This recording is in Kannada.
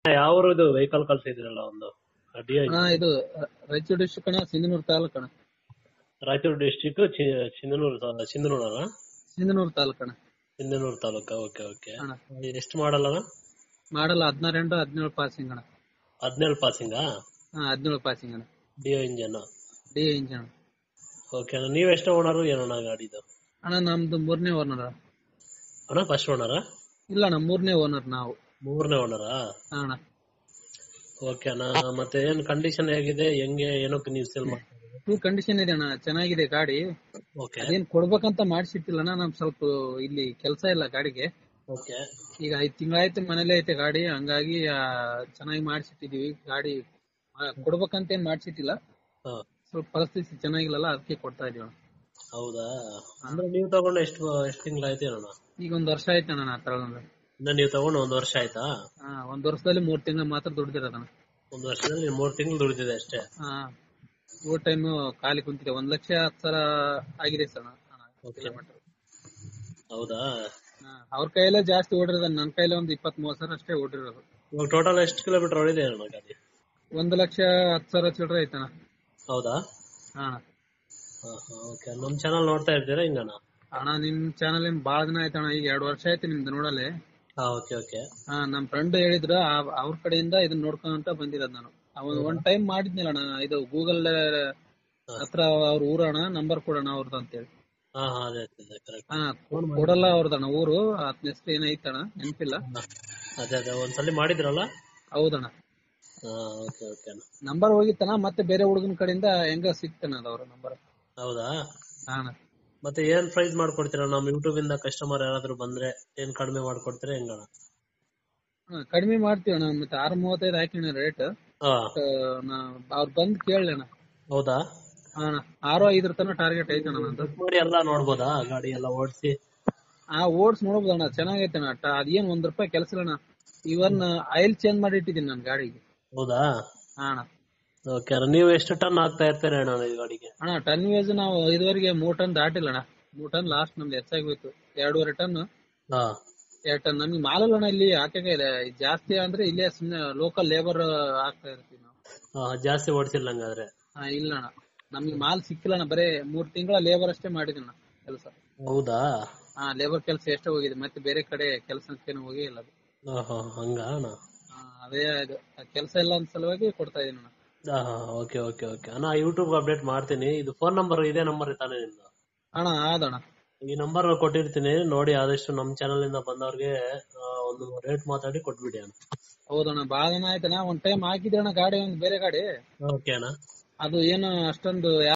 ಯಾವ ಇದು ವೆಹಿಕಲ್ ಕಳ್ಸಿದ್ರಲ್ಲ ಒಂದು ಡಿ ಅಣ್ಣ ಇದು ರಾಯಚೂರು ಡಿಸ್ಟ್ರಿಕ್ಟ್ ಅಣ್ಣ ಸಿಂಧನೂರು ತಾಲೂಕು ಅಣ್ಣ ರಾಯಚೂರು ಡಿಸ್ಟಿಕ್ ಸಿಂಧನೂರು ತಾ- ಸಿಂಧನೂರು ಅಲ್ಲ ಸಿಂಧನೂರು ತಾಲೂಕು ಅಣ್ಣ ಸಿಂಧನೂರು ತಾಲೂಕ ಓಕೆ ಓಕೆ ಅಣ್ಣ ಎಷ್ಟು ಮಾಡಲ್ಲ ಮಾಡಲ್ಲ ಹದಿನಾರು ಎಂಟು ಹದಿನೇಳು ಪಾಸಿಂಗ್ ಅಣ್ಣ ಹದಿನೇಳು ಪಾಸಿಂಗಾ ಹಾ ಹದಿನೇಳು ಪಾಸಿಂಗ್ ಅಣ್ಣ ಡಿಯೋ ಇಂಜನ್ ಡಿ ಇಂಜಿನ್ ಅಣ್ಣ ಓಕೆ ಅಣ್ಣ ನೀವ್ ಎಷ್ಟು ಓನರು ಏನಣ್ಣ ಗಾಡಿದು ಅಣ್ಣ ನಮ್ದು ಮೂರನೇ ಓನರ್ ಅಣ್ಣ ಫಸ್ಟ್ ಓನರಾ ಇಲ್ಲ ಅಣ್ಣ ಮೂರನೇ ಓನರ್ ನಾವು ಮೂರನೇ ಓನರಾ ಹಾ ಅಣ್ಣ ಓಕೆ ಅಣ್ಣ ಮತ್ತೆ ಏನ್ ಕಂಡೀಷನ್ ಹೇಗಿದೆ ಹೆಂಗೆ ಏನಕ್ಕೆ ನೀವು ಸೇಲ್ ಮಾಡ್ತೀರಿ ಫುಲ್ ಕಂಡೀಷನ್ ಇದೆ ಅಣ್ಣ ಚೆನ್ನಾಗಿದೆ ಗಾಡಿ ಓಕೆ ಅದೇನ್ ಕೊಡ್ಬೇಕಂತ ಮಾಡ್ಸಿಟ್ಟಿಲ್ಲ ಅಣ್ಣ ನಮ್ ಸ್ವಲ್ಪ ಇಲ್ಲಿ ಕೆಲಸ ಇಲ್ಲ ಗಾಡಿಗೆ ಓಕೆ ಈಗ ಐದ್ ತಿಂಗಳಾಯ್ತು ಮನೇಲೆ ಐತೆ ಗಾಡಿ ಹಂಗಾಗಿ ಆ, ಚೆನ್ನಾಗಿ ಮಾಡ್ಸಿಟ್ಟಿದೀವಿ ಗಾಡಿ ಆ, ಕೊಡ್ಬೇಕಂತ ಏನ್ ಮಾಡ್ಸಿಟ್ಟಿಲ್ಲ ಹಾ ಸ್ವಲ್ಪ ಪರಿಸ್ಥಿತಿ ಚೆನ್ನಾಗಿಲ್ಲಲ್ಲ ಅದಕ್ಕೆ ಕೊಡ್ತಾ ಇದೀವಿ ಅಣ್ಣ ಹೌದಾ ಅಂದ್ರೆ ನೀವು ತಗೊಂಡು ಎಷ್ಟು ಎಷ್ಟು ತಿಂಗಳಾಯ್ತು ಏನಣ್ಣ ಈಗ ಒಂದ್ ವರ್ಷ ಆಯ್ತು ಅಣ್ಣ ನಾ ತಗೊಂಡು ಇನ್ನ ನೀವು ತಗೊಂಡು ಒಂದ್ ವರ್ಷ ಆಯ್ತಾ ಹಾ ಒಂದ್ ವರ್ಷದಲ್ಲಿ ಮೂರ್ ತಿಂಗಳು ಮಾತ್ರ ದುಡ್ದಿರೋದಣ್ಣ ಒಂದ್ ವರ್ಷದಲ್ಲಿ ಮೂರ್ ತಿಂಗಳು ದುಡಿದಿದೆ ಅಷ್ಟೇ ಹಾ ಓವರ್ ಟೈಮ್ ಖಾಲಿ ಕುಂತಿದೆ ಒಂದ್ ಲಕ್ಷ ಹತ್ತು ಸಾವಿರ ಆಗಿದೆ ಸರ್ ಕಿಲೋಮೀಟರ್ ಹೌದಾ ಅವ್ರ ಕೈಯಲ್ಲೇ ಜಾಸ್ತಿ ಓಡಿರೋದ ನನ್ನ ಕೈಲೇ ಒಂದ್ ಇಪ್ಪತ್ತ್ ಮೂವತ್ ಸಾವಿರ ಅಷ್ಟೇ ಓಡಿರೋದು ಇವಾಗ ಟೋಟಲ್ ಎಷ್ಟು ಕಿಲೋಮೀಟರ್ ಹೊಡಿದೆ ಅಣ್ಣ ಗಾಡಿ ಒಂದ್ ಲಕ್ಷ ಹತ್ತು ಸಾವಿರ ಚಿಲ್ಲರೆ ಐತಣ್ಣ ಹೌದಾ ಹಾ ಓಕೆ ನಮ್ ಚಾನಲ್ ನೋಡ್ತಾ ಇರ್ತೀರಾ ಹಿಂಗಣ್ಣ ಅಣ್ಣ ನಿಮ್ ಚಾನಲ್ ಏನ್ ಬಾಳ ದಿನ ಆಯ್ತಣ್ಣ ಈಗ ಎರಡ್ ವರ್ಷ ಆಯ್ತು ನಿಮ್ದು ನೋಡಲೆ ಹಾ ಓಕೆ ಓಕೆ ಹಾ ನಮ್ ಫ್ರೆಂಡ್ ಹೇಳಿದ್ರು ಆ- ಅವ್ರ ಕಡೆಯಿಂದ ಇದನ್ನ ನೋಡ್ಕೊಂತ ಬಂದಿರೋದ್ ನಾನು ಅವನ್ ಒಂದ್ ಟೈಮ್ ಮಾಡಿದ್ನಲ್ಲ ಅಣ್ಣ ಇದು ಗೂಗಲ್ ಹತ್ರ ಅವ್ರ ಊರಣ್ಣ ನಂಬರ್ ಕೊಡೋಣ ಅವ್ರದ್ದು ಅಂತೇಳಿ ಹಾ ಹಾ ಅದೇ ಅದೇ ಕರೆಕ್ಟ್ ಹಾ ಕೊಡಲ್ಲ ಅವ್ರದಣ್ಣ ಊರು ಅದ್ನ ಹೆಸರು ಏನೈತಣ್ಣ ನೆನಪಿಲ್ಲ ಅದೇ ಅದೇ ಒಂದ್ಸಲಿ ಮಾಡಿದ್ರಲ್ಲ ಹೌದಣ್ಣ ಹಾ ಓಕೆ ಓಕೆ ಅಣ್ಣ ನಂಬರ್ ಹೋಗಿತ್ತಣ್ಣ ಮತ್ತೆ ಬೇರೆ ಹುಡುಗನ ಕಡೆಯಿಂದ ಹೆಂಗ ಸಿಕ್ತಣ್ಣ ಅದು ಅವ್ರ ನಂಬರ್ ಹೌದಾ ಅಣ್ಣ ಮತ್ತೆ ಏನ್ ಪ್ರೈಸ್ ಮಾಡ್ಕೊಡ್ತೀರಾ ನಮ್ ಯೂಟ್ಯೂಬ್ ಇಂದ ಕಸ್ಟಮರ್ ಯಾರಾದ್ರೂ ಬಂದ್ರೆ ಏನ್ ಕಡಿಮೆ ಮಾಡ್ಕೊಡ್ತೀರಾ ಹೆಂಗಣ್ಣ ಹಾ, ಕಡಿಮೆ ಮಾಡ್ತೀವಿ ಅಣ್ಣ ಮತ್ತೆ ಆರು ಮೂವತ್ತೈದು ಹಾಕಿಣ ರೇಟ್ ಹಾ ಅವ್ರು ಬಂದ್ ಕೇಳಣ್ಣ ಹೌದಾ ಅಣ್ಣ ಆರು ಐದರ ತನಕ ಟಾರ್ಗೆಟ್ ಐತಣ್ಣ ನಂದು ನೋಡಿ ಎಲ್ಲ ನೋಡ್ಬೋದಾ ಗಾಡಿ ಎಲ್ಲ ಓಡಿಸಿ ಆ ಓಡ್ಸ್ ನೋಡ್ಬೋದಣ್ಣ ಚೆನ್ನಾಗೈತೆ ಅಣ್ಣ ಟ- ಅದೇನ್ ಒಂದ್ ರೂಪಾಯಿ ಕೆಲಸ ಇಲ್ಲ ಅಣ್ಣ ಇವನ್ ಆಯಿಲ್ ಚೇಂಜ್ ಮಾಡಿ ಇಟ್ಟಿದ್ದೀನಿ ನನ್ ಗಾಡಿಗೆ ಹೌದಾ ಹಾ ಅಣ್ಣ ಓಕೆ ಅಣ್ಣ ನೀವು ಎಷ್ಟು ಟನ್ ಹಾಕ್ತಾ ಇರ್ತೀರಾ ಅಣ್ಣ ಈ ಗಾಡಿಗೆ ಅಣ್ಣ ಟನ್ ವೇಜ್ ನಾವು ಇದುವರೆಗೆ ಮೂರ್ ಟನ್ ದಾಟಿಲ್ಲ ಅಣ್ಣ ಮೂರ್ ಟನ್ ಲಾಸ್ಟ್ ನಮ್ದು ಹೆಚ್ಚಾಗಿ ಹೋಯ್ತು ಎರಡೂವರೆ ಟನ್ ಹಾ ಎರಡ್ ಟನ್ ನಮ್ಗೆ ಮಾಲಲ್ಲ ಅಣ್ಣ ಇಲ್ಲಿ ಹಾಕಕ್ಕೆ ಇದೆ ಜಾಸ್ತಿ ಅಂದ್ರೆ ಇಲ್ಲೇ ಸುಮ್ನೆ ಲೋಕಲ್ ಲೇಬರ್ ಹಾಕ್ತಾ ಇರ್ತೀವಿ ನಾವು ಹಾ, ಜಾಸ್ತಿ ಓಡಿಸಿಲ್ಲ ಹಂಗಾದ್ರೆ ಹಾ ಇಲ್ಲ ಅಣ್ಣ ನಮ್ಗೆ ಮಾಲ್ ಸಿಕ್ಕಿಲ್ಲ ಅಣ್ಣ ಬರೇ ಮೂರ್ ತಿಂಗಳ ಲೇಬರ್ ಅಷ್ಟೇ ಮಾಡಿದಣ್ಣ ಕೆಲಸ ಹೌದಾ ಹಾ ಲೇಬರ್ ಕೆಲಸ ಎಷ್ಟೋ ಹೋಗಿದೆ ಮತ್ತೆ ಬೇರೆ ಕಡೆ ಕೆಲಸಕ್ಕೇನು ಹೋಗೇ ಇಲ್ಲ ಅದು ಹಾ ಹಾ ಹಂಗ ಅಣ್ಣ ಹಾ, ಅದೇ ಇದು ಕೆಲಸ ಇಲ್ಲ ಅಂತ ಸಲುವಾಗಿ ಕೊಡ್ತಾ ಇದೀನಿ ಅಣ್ಣ ಹಾ ಹಾ ಓಕೆ ಓಕೆ ಓಕೆ ಅಣ್ಣ ಯೂಟ್ಯೂಬ್ ಅಪ್ಡೇಟ್ ಮಾಡ್ತೀನಿ ಇದು ಫೋನ್ ನಂಬರ್ ಇದೇ ನಂಬರ್ ತಾನೇ ನಿಮ್ದು ಅಣ್ಣ ಆದಣ್ಣ ಈ ನಂಬರ್ ಕೊಟ್ಟಿರ್ತೀನಿ ನೋಡಿ ಆದಷ್ಟು ನಮ್ ಚಾನಲ್ ಇಂದ ಬಂದವ್ರಿಗೆ ಆ, ಒಂದು ರೇಟ್ ಮಾತಾಡಿ ಕೊಟ್ಬಿಡಿ ಅಣ್ಣ ಹೌದಣ್ಣ ಬಾಳ ದಿನ ಆಯ್ತಣ್ಣ ಒಂದ್ ಟೈಮ್ ಹಾಕಿದ್ರಣ್ಣ ಗಾಡಿ ಒಂದು ಬೇರೆ ಗಾಡಿ ಓಕೆ ಅಣ್ಣ ಅದು ಏನು ಅಷ್ಟೊಂದು